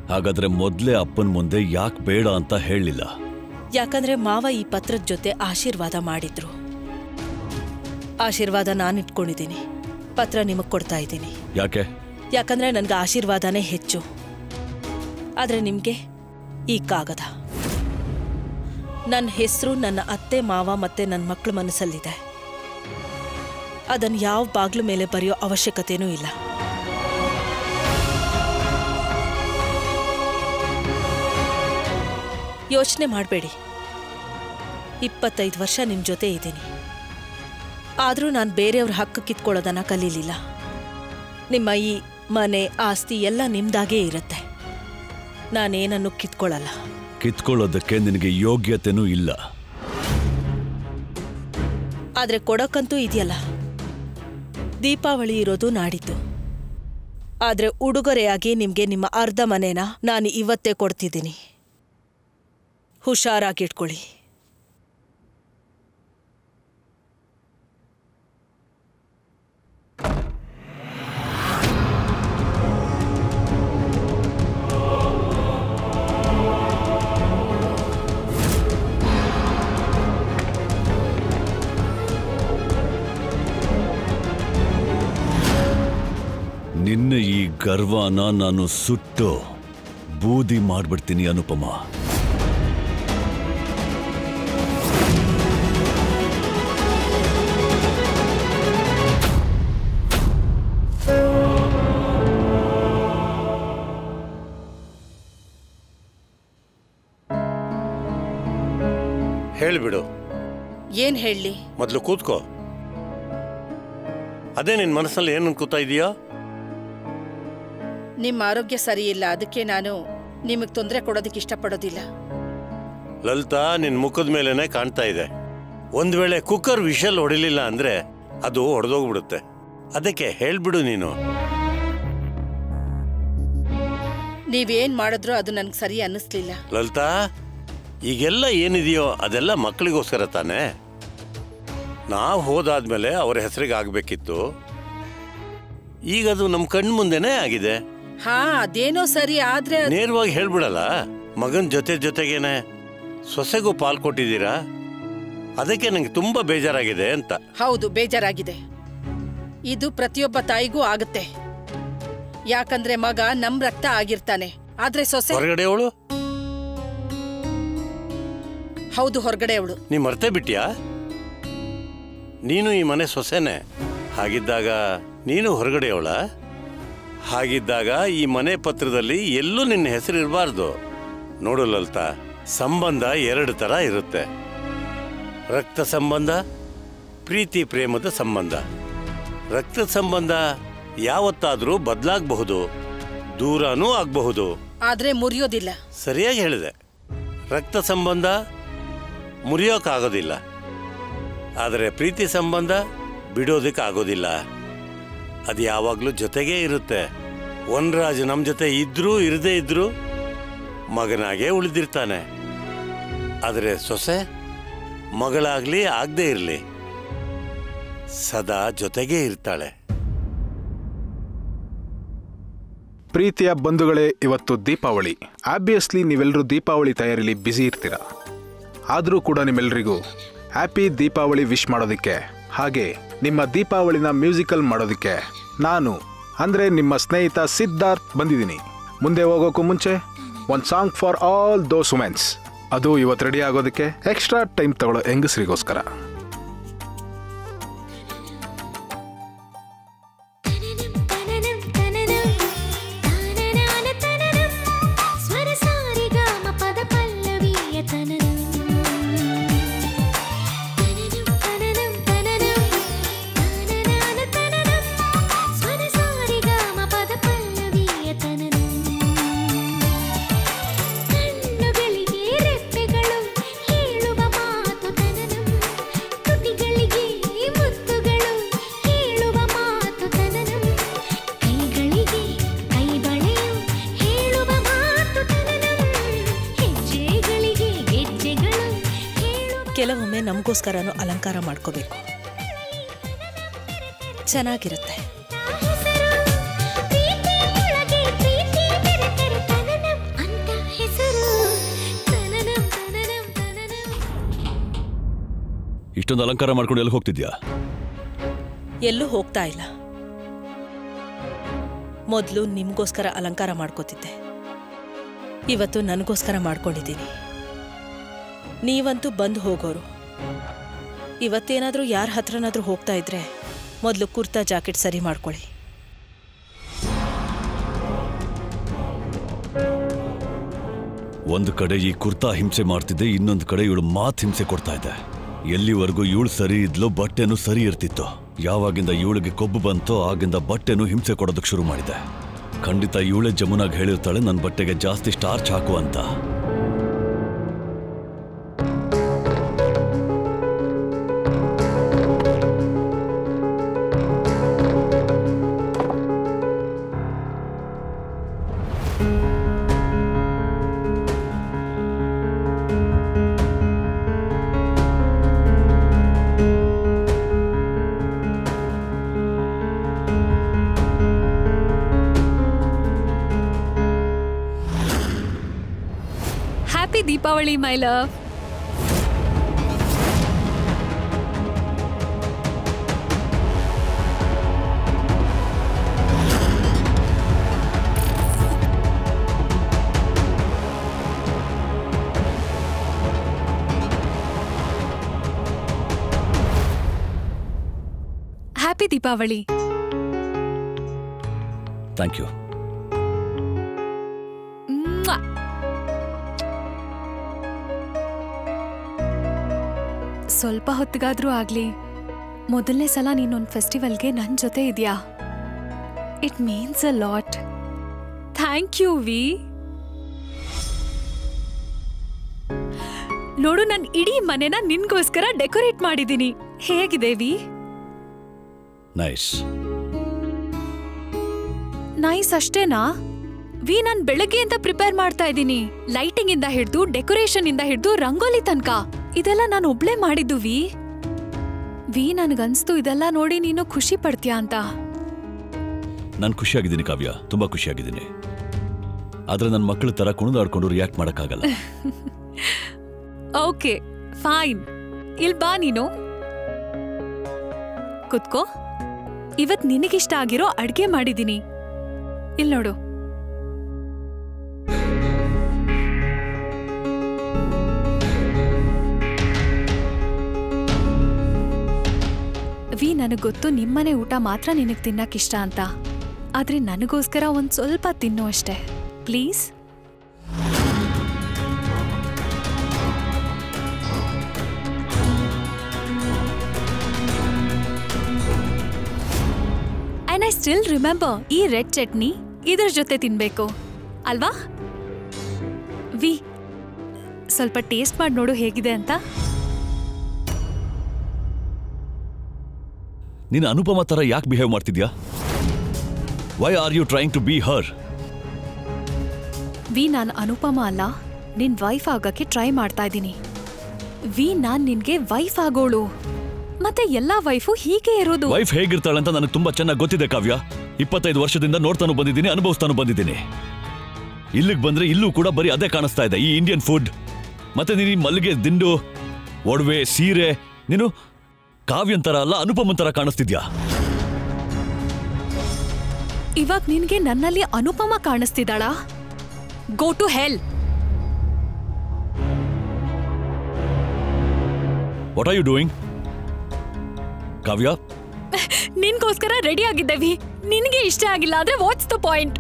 ಹಾಗಾದ್ರೆ ಮೊದ್ಲೇ ಅಪ್ಪನ ಮುಂದೆ ಯಾಕೆ ಬೇಡ ಅಂತ ಹೇಳಲಿಲ್ಲ ಯಾಕಂದ್ರೆ ಮಾವ ಈ ಪತ್ರದ ಜೊತೆ ಆಶೀರ್ವಾದ ಮಾಡಿದ್ರು ಆಶೀರ್ವಾದ ನಾನು ಇಟ್ಕೊಂಡಿದ್ದೀನಿ ಪತ್ರ ನಿಮಗ್ ಕೊಡ್ತಾ ಇದ್ದೀನಿ ಯಾಕೆ ಯಾಕಂದ್ರೆ ನನ್ಗೆ ಆಶೀರ್ವಾದನೇ ಹೆಚ್ಚು ಆದ್ರೆ ನಿಮ್ಗೆ ಈ ಕಾಗದ ನನ್ನ ಹೆಸರು ನನ್ನ ಅತ್ತೆ ಮಾವ ಮತ್ತೆ ನನ್ನ ಮಕ್ಕಳ ಮನಸ್ಸಲ್ಲಿದೆ ಅದನ್ನು ಯಾವ ಬಾಗ್ಲ ಮೇಲೆ ಬರೆಯೋ ಅವಶ್ಯಕತೆನೂ ಇಲ್ಲ ಯೋಚನೆ ಮಾಡಬೇಡಿ ಇಪ್ಪತ್ತೈದು ವರ್ಷ ನಿಮ್ಮ ಜೊತೆ ಇದ್ದೀನಿ ಆದರೂ ನಾನು ಬೇರೆಯವ್ರ ಹಕ್ಕು ಕಿತ್ಕೊಳ್ಳೋದನ್ನ ಕಲೀಲಿಲ್ಲ ನಿಮ್ಮ ಈ ಮನೆ ಆಸ್ತಿ ಎಲ್ಲ ನಿಮ್ದಾಗೇ ಇರುತ್ತೆ ನಾನೇನನ್ನು ಕಿತ್ಕೊಳ್ಳಲ್ಲ ಕಿತ್ಕೊಳ್ಳೋದಕ್ಕೆ ನಿನಗೆ ಯೋಗ್ಯತೆನೂ ಇಲ್ಲ ಆದರೆ ಕೊಡೋಕ್ಕಂತೂ ಇದೆಯಲ್ಲ ದೀಪಾವಳಿ ಇರೋದು ನಾಡಿದ್ದು ಆದರೆ ಉಡುಗೊರೆಯಾಗಿ ನಿಮಗೆ ನಿಮ್ಮ ಅರ್ಧ ಮನೇನ ನಾನು ಇವತ್ತೇ ಕೊಡ್ತಿದ್ದೀನಿ ಹುಷಾರಾಗಿಟ್ಕೊಳ್ಳಿ ನಿನ್ನ ಈ ಗರ್ವನ ನಾನು ಸುಟ್ಟು ಬೂದಿ ಮಾಡ್ಬಿಡ್ತೀನಿ ಅನುಪಮ ಹೇಳಿಬಿಡು ಏನ್ ಹೇಳಿ ಮೊದಲು ಕೂತ್ಕೋ ಅದೇ ನಿನ್ನ ಮನಸ್ಸಲ್ಲಿ ಏನು ಅನ್ಕೋತಾ ಇದೆಯೋ ನಿಮ್ಮ ಆರೋಗ್ಯ ಸರಿ ಇಲ್ಲ ಅದಕ್ಕೆ ನಾನು ನಿಮಗೆ ತೊಂದರೆ ಕೊಡೋದಕ್ಕೆ ಇಷ್ಟಪಡೋದಿಲ್ಲ ಲಲಿತಾ ನಿನ್ನ ಮುಖದ ಮೇಲೇನೆ ಕಾಣ್ತಾ ಇದೆ ಒಂದ್ ವೇಳೆ ಕುಕ್ಕರ್ ವಿಷಲ್ ಹೊಡಿಲಿಲ್ಲ ಅಂದ್ರೆ ಅದು ಹೊಡೆದೋಗ್ಬಿಡುತ್ತೆ ಅದಕ್ಕೆ ಹೇಳ್ಬಿಡು ನೀನು ನೀವೇನ್ ಮಾಡಿದ್ರೂ ಅದು ನನ್ಗೆ ಸರಿ ಅನ್ನಿಸ್ಲಿಲ್ಲ ಲಲಿತಾ ಈಗೆಲ್ಲ ಏನಿದೆಯೋ ಅದೆಲ್ಲ ಮಕ್ಕಳಿಗೋಸ್ಕರ ತಾನೇ ನಾವು ಹೋದಾದ್ಮೇಲೆ ಅವ್ರ ಹೆಸರಿಗೆ ಆಗಬೇಕಿತ್ತು ಈಗ ಅದು ನಮ್ಮ ಕಣ್ಣು ಮುಂದೆನೇ ಆಗಿದೆ ಹಾ ಅದೇನೋ ಸರಿ ಆದ್ರೆ ಅದ್- ನೇರವಾಗಿ ಹೇಳ್ಬಿಡಲ್ಲ ಮಗನ ಜೊತೆ ಜೊತೆಗೇನೆ ಸೊಸೆಗೂ ಪಾಲ್ ಕೊಟ್ಟಿದ್ದೀರಾ ಅದಕ್ಕೆ ನಂಗೆ ತುಂಬಾ ಬೇಜಾರಾಗಿದೆ ಅಂತ ಹೌದು ಬೇಜಾರಾಗಿದೆ ಇದು ಪ್ರತಿಯೊಬ್ಬ ತಾಯಿಗೂ ಆಗುತ್ತೆ ಯಾಕಂದ್ರೆ ಮಗ ನಮ್ ರಕ್ತ ಆಗಿರ್ತಾನೆ ಆದ್ರೆ ಸೊಸೆ ಹೊರಗಡೆ ಅವಳು ಹೌದು ಹೊರಗಡೆ ಅವಳು ನೀ ಮರ್ತೇ ಬಿಟ್ಯಾ ನೀನು ಈ ಮನೆ ಸೊಸೆನೆ ಹಾಗಿದ್ದಾಗ ನೀನು ಹೊರಗಡೆಯವಳ ಹಾಗಿದ್ದಾಗ ಈ ಮನೆ ಪತ್ರದಲ್ಲಿ ಎಲ್ಲೂ ನಿನ್ನ ಹೆಸರು ಇರಬಾರ್ದು ನೋಡು ಲಲಿತಾ ಸಂಬಂಧ ಎರಡು ತರ ಇರುತ್ತೆ ರಕ್ತ ಸಂಬಂಧ ಪ್ರೀತಿ ಪ್ರೇಮದ ಸಂಬಂಧ ರಕ್ತ ಸಂಬಂಧ ಯಾವತ್ತಾದರೂ ಬದಲಾಗಬಹುದು ದೂರನೂ ಆಗಬಹುದು ಆದ್ರೆ ಮುರಿಯೋದಿಲ್ಲ ಸರಿಯಾಗಿ ಹೇಳಿದೆ ರಕ್ತ ಸಂಬಂಧ ಮುರಿಯೋಕ್ಕಾಗೋದಿಲ್ಲ ಆದರೆ ಪ್ರೀತಿ ಸಂಬಂಧ ಬಿಡೋದಕ್ಕೆ ಆಗೋದಿಲ್ಲ ಅದು ಯಾವಾಗಲೂ ಜೊತೆಗೇ ಇರುತ್ತೆ ವನರಾಜ್ ನಮ್ಮ ಜೊತೆ ಇದ್ರೂ ಇರದೇ ಇದ್ರೂ ಮಗನಾಗೇ ಉಳಿದಿರ್ತಾನೆ ಆದರೆ ಸೊಸೆ ಮಗಳಾಗ್ಲಿ ಆಗದೇ ಇರಲಿ ಸದಾ ಜೊತೆಗೇ ಇರ್ತಾಳೆ ಪ್ರೀತಿಯ ಬಂಧುಗಳೇ ಇವತ್ತು ದೀಪಾವಳಿ ಆಬ್ವಿಯಸ್ಲಿ ನೀವೆಲ್ಲರೂ ದೀಪಾವಳಿ ತಯಾರಿಲಿ ಬ್ಯುಸಿ ಇರ್ತೀರ ಆದರೂ ಕೂಡ ನಿಮ್ಮೆಲ್ಲರಿಗೂ ಹ್ಯಾಪಿ ದೀಪಾವಳಿ ವಿಶ್ ಮಾಡೋದಕ್ಕೆ ಹಾಗೆ ನಿಮ್ಮ ದೀಪಾವಳಿನ ಮ್ಯೂಸಿಕಲ್ ಮಾಡೋದಕ್ಕೆ ನಾನು ಅಂದರೆ ನಿಮ್ಮ ಸ್ನೇಹಿತ ಸಿದ್ಧಾರ್ಥ್ ಬಂದಿದ್ದೀನಿ ಮುಂದೆ ಹೋಗೋಕ್ಕೂ ಮುಂಚೆ ಒಂದು song for all those womens ಅದು ಇವತ್ತು ರೆಡಿ ಆಗೋದಕ್ಕೆ ಎಕ್ಸ್ಟ್ರಾ ಟೈಮ್ ತಗೊಳ್ಳೋ ಹೆಂಗಸರಿಗೋಸ್ಕರ തനനം തനനം താനനാന തനനം സ്വരസാരിഗമ പദ പല്ലവിയ തനനം തനനം തനനം താനനാന തനനം സ്വരസാരിഗമ പദ പല്ലവിയ തനനം ಕಣ್ಣುಗಳಿಗೆ ರೆಪ್ಪೆಗಳು ಹೇಳುವ ಮಾತು ತನನಂ ತುಟಿಗಳಿಗೆ ಮುತ್ತುಗಳು ಹೇಳುವ ಮಾತು ತನನಂ ಕೈಗಳಿಗೆ ಕೈಬಳೆಯು ಹೇಳುವ ಮಾತು ತನನಂ ಹೆಜ್ಜೆಗಳಿಗೆ ಗೆಜ್ಜೆಗಳು ಹೇಳುವ ಕೆಲವೊಮ್ಮೆ ನಮಗೋಸ್ಕರನೂ ಅಲಂಕಾರ ಮಾಡ್ಕೋಬೇಕು ಚೆನ್ನಾಗಿರುತ್ತೆ ಹೆಸರು ಪ್ರೀತಿಯೊಳಗೆ ಪ್ರೀತಿ ತೆರೆದರೆ ತನನಂ ಇಷ್ಟೊಂದು ಅಲಂಕಾರ ಮಾಡ್ಕೊಂಡು ಎಲ್ಲಿ ಹೋಗ್ತಿದ್ಯಾ ಎಲ್ಲೂ ಹೋಗ್ತಾ ಇಲ್ಲ ಮೊದಲು ನಿಮಗೋಸ್ಕರ ಅಲಂಕಾರ ಮಾಡ್ಕೋತಿದ್ದೆ ಇವತ್ತು ನನಗೋಸ್ಕರ ಮಾಡ್ಕೊಂಡಿದ್ದೀನಿ ನೀವಂತೂ ಬಂದು ಹೋಗೋರು ಇವತ್ತೇನಾದರೂ ಯಾರ ಹತ್ರನಾದ್ರೂ ಹೋಗ್ತಾ ಇದ್ರೆ ಮೊದಲು ಕುರ್ತಾ ಜಾಕೆಟ್ ಸರಿ ಮಾಡ್ಕೊಳ್ಳಿ ಒಂದು ಕಡೆ ಈ ಕುರ್ತಾ ಹಿಂಸೆ ಮಾಡ್ತಿದ್ದೆ ಇನ್ನೊಂದು ಕಡೆ ಇವಳು ಮಾತ್ ಹಿಂಸೆ ಕೊಡ್ತಾ ಇದೆ ಎಲ್ಲಿವರೆಗೂ ಇವಳು ಸರಿ ಇದ್ಲೋ ಬಟ್ಟೆನೂ ಸರಿ ಇರ್ತಿತ್ತು ಯಾವಾಗಿಂದ ಇವಳಿಗೆ ಕೊಬ್ಬು ಬಂತೋ ಆಗಿಂದ ಬಟ್ಟೆನೂ ಹಿಂಸೆ ಕೊಡೋದಕ್ಕೆ ಶುರು ಮಾಡಿದೆ ಖಂಡಿತ ಇವಳೇ ಜಮುನಾಗ್ ಹೇಳಿರ್ತಾಳೆ ನನ್ನ ಬಟ್ಟೆಗೆ ಜಾಸ್ತಿ ಸ್ಟಾರ್ಚ್ ಹಾಕು ಅಂತ happy Deepavali my love happy Deepavali thank you ಮ್ವಾ! ಸ್ವಲ್ಪ ಹೊತ್ತಿಗಾದ್ರೂ ಆಗ್ಲಿ ಮೊದಲನೇ ಸಲ ನೀನೊಂದು ಫೆಸ್ಟಿವಲ್ಗೆ ನನ್ನ ಜೊತೆ ಇದೆಯಾ it means a lot thank you ವಿ ನೋಡು ನಾನು ಇಡೀ ಮನೆನ ನಿನ್ಗೋಸ್ಕರ ಡೆಕೋರೇಟ್ ಮಾಡಿದ್ದೀನಿ ಹೇಗಿದೆ ವಿ ನೈಸ್ ನೈಸ್ ಅಷ್ಟೇನಾ ವಿ ನಾನ್ ಬೆಳಗ್ಗೆ ಅಂತ ಪ್ರಿಪೇರ್ ಮಾಡ್ತಾ ಇದ್ದೀನಿ ಲೈಟಿಂಗ್ ಇಂದ ಹಿಡ್ದು ಡೆಕೋರೇಷನ್ ಇಂದ ಹಿಡ್ದು ರಂಗೋಲಿ ತನಕ ಇದೆಲ್ಲ ನಾನು ಒಬ್ಳೇ ಮಾಡಿದ್ದು ವಿ ವಿ ನನ್ಗನ್ಸ್ತು ಇದೆಲ್ಲ ನೋಡಿ ನೀನು ಖುಷಿ ಪಡ್ತೀಯಾ ಅಂತ ನಾನು ಖುಷಿಯಾಗಿದ್ದೀನಿ ಕಾವ್ಯ ತುಂಬಾ ಖುಷಿಯಾಗಿದ್ದೀನಿ ಆದ್ರೆ ನನ್ನ ಮಕ್ಕಳ ತರ ಕುಣಿದಾಡ್ಕೊಂಡು ರಿಯಾಕ್ಟ್ ಮಾಡಕ್ಕಾಗಲ್ಲ ಓಕೆ ಫೈನ್ ಇಲ್ ಬಾ ನೀನು ಕುತ್ಕೋ ಇವತ್ ನಿನಗಿಷ್ಟ ಆಗಿರೋ ಅಡ್ಗೆ ಮಾಡಿದೀನಿ ಇಲ್ ನೋಡು ವಿ ನನಗ್ ಗೊತ್ತು ನಿಮ್ಮನೆ ಊಟ ಮಾತ್ರ ನಿನಗ್ ತಿನ್ನಕ್ ಇಷ್ಟ ಅಂತ ಆದ್ರೆ ನನಗೋಸ್ಕರ ಒಂದ್ ಸ್ವಲ್ಪ ತಿನ್ನು ಅಷ್ಟೇ please and I still remember ಈ ರೆಡ್ ಚಟ್ನಿ ಇದ್ರ ಜೊತೆ ತಿನ್ಬೇಕು ಅಲ್ವಾ ವಿ ಸ್ವಲ್ಪ ಟೇಸ್ಟ್ ಮಾಡಿ ನೋಡು ಹೇಗಿದೆ ಅಂತ ನೀನು ಅನುಪಮ ತರ ಯಾಕೆ ಬಿಹೇವ್ ಮಾಡ್ತಿದ್ಯಾ why are you trying to be her ವಿ ನಾನು ಅನುಪಮ ಅಲ್ಲ ನಿನ್ ವೈಫ್ ಆಗಕ್ಕೆ ಟ್ರೈ ಮಾಡ್ತಾ ಇದ್ದೀನಿ ವಿ ನಾನ್ ನಿನ್ಗೆ ವೈಫ್ ಆಗೋಳು ಮತ್ತೆ ಎಲ್ಲಾ ವೈಫು ಹೀಗೆ ಇರೋದು ವೈಫ್ ಹೇಗಿರ್ತಾಳೆ ಅಂತ ನನಗೆ ತುಂಬಾ ಚೆನ್ನಾಗಿ ಗೊತ್ತಿದೆ ಕಾವ್ಯ ಇಪ್ಪತ್ತೈದು ವರ್ಷದಿಂದ ನೋಡ್ತಾನು ಬಂದಿದ್ದೀನಿ ಅನುಭವಿಸ್ತಾನು ಬಂದಿದ್ದೀನಿ ಇಲ್ಲಿಗೆ ಬಂದ್ರೆ ಇಲ್ಲೂ ಕೂಡ ಬರೀ ಅದೇ ಕಾಣಿಸ್ತಾ ಇದೆ ಈ ಇಂಡಿಯನ್ ಫುಡ್ ಮತ್ತೆ ನೀನು ಈ ಮಲ್ಲಿಗೆ ದಿಂಡು ಒಡವೆ ಸೀರೆ ನೀನು ಕಾವ್ಯನ್ ತರ ಅಲ್ಲ ಅನುಪಮನ್ ತರ ಕಾಣಿಸ್ತಿದ್ಯಾ ಇವಾಗ ನಿನ್ಗೆ ನನ್ನಲ್ಲಿ ಅನುಪಮ ಕಾಣಿಸ್ತಿದ್ದಾಳಾ go to hell what are you doing Kavya ನಿನ್ಗೋಸ್ಕರ ರೆಡಿ ಆಗಿದ್ದೇವಿ ನಿನ್ಗೆ ಇಷ್ಟ ಆಗಿಲ್ಲ ಆದ್ರೆ ವಾಟ್ಸ್ ದ ಪಾಯಿಂಟ್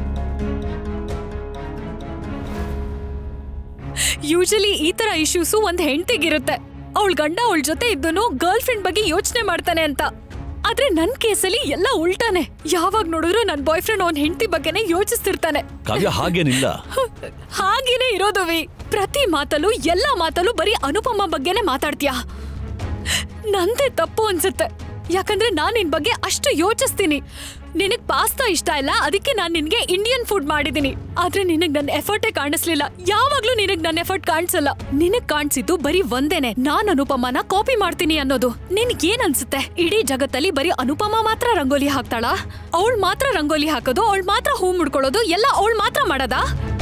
ಯೂಶಲಿ ಈ ತರ ಇಶ್ಯೂಸು ಒಂದ್ ಹೆಂಡ್ತಿಗಿರುತ್ತೆ ಅವಳ ಗಂಡ ಅವಳ ಜೊತೆ ಇದ್ದನು ಗರ್ಲ್ ಫ್ರೆಂಡ್ ಬಗ್ಗೆ ಯೋಚನೆ ಮಾಡ್ತಾನೆ ಅಂತ ಆದ್ರೆ ನನ್ ಕೇಸಲ್ಲಿ ಎಲ್ಲ ಉಲ್ಟಾನೆ ಯಾವಾಗ ನೋಡಿದ್ರು ನನ್ ಬಾಯ್ ಫ್ರೆಂಡ್ ಅವನ್ ಹೆಂಡತಿ ಬಗ್ಗೆನೇ ಯೋಚಿಸ್ತಿರ್ತಾನೆ ಕಾವ್ಯ ಹಾಗೇನಿಲ್ಲ ಹಾಗೇನೆ ಇರೋದುವಿ ಪ್ರತಿ ಮಾತಲ್ಲೂ ಎಲ್ಲಾ ಮಾತಲ್ಲೂ ಬರೀ ಅನುಪಮ ಬಗ್ಗೆನೇ ಮಾತಾಡ್ತೀಯಾ ನಂದೇ ತಪ್ಪು ಅನ್ಸುತ್ತೆ ಯಾಕಂದ್ರೆ ನಾನ್ ನಿನ್ ಬಗ್ಗೆ ಅಷ್ಟು ಯೋಚಿಸ್ತೀನಿ ನಿನಗ್ ಪಾಸ್ತಾ ಇಷ್ಟ ಇಲ್ಲ ಅದಕ್ಕೆ ನಾನ್ ನಿನ್ಗೆ ಇಂಡಿಯನ್ ಫುಡ್ ಮಾಡಿದೀನಿ ಆದ್ರೆ ನಿನಗ್ ನನ್ನ ಎಫರ್ಟೇ ಕಾಣಿಸ್ಲಿಲ್ಲ ಯಾವಾಗ್ಲೂ ನಿನಗ್ ನನ್ನ ಎಫರ್ಟ್ ಕಾಣಿಸಲ್ಲ ನಿನಗ್ ಕಾಣಿಸಿದ್ದು ಬರೀ ಒಂದೇನೆ ನಾನ್ ಅನುಪಮನ ಕಾಪಿ ಮಾಡ್ತೀನಿ ಅನ್ನೋದು ನಿನ್ಗ್ ಏನ್ ಅನ್ಸುತ್ತೆ ಇಡೀ ಜಗತ್ತಲ್ಲಿ ಬರೀ ಅನುಪಮ ಮಾತ್ರ ರಂಗೋಲಿ ಹಾಕ್ತಾಳಾ ಅವಳು ಮಾತ್ರ ರಂಗೋಲಿ ಹಾಕೋದು ಅವಳು ಮಾತ್ರ ಹೂ ಮುಡ್ಕೊಳ್ಳೋದು ಎಲ್ಲ ಅವಳು ಮಾತ್ರ ಮಾಡದಾ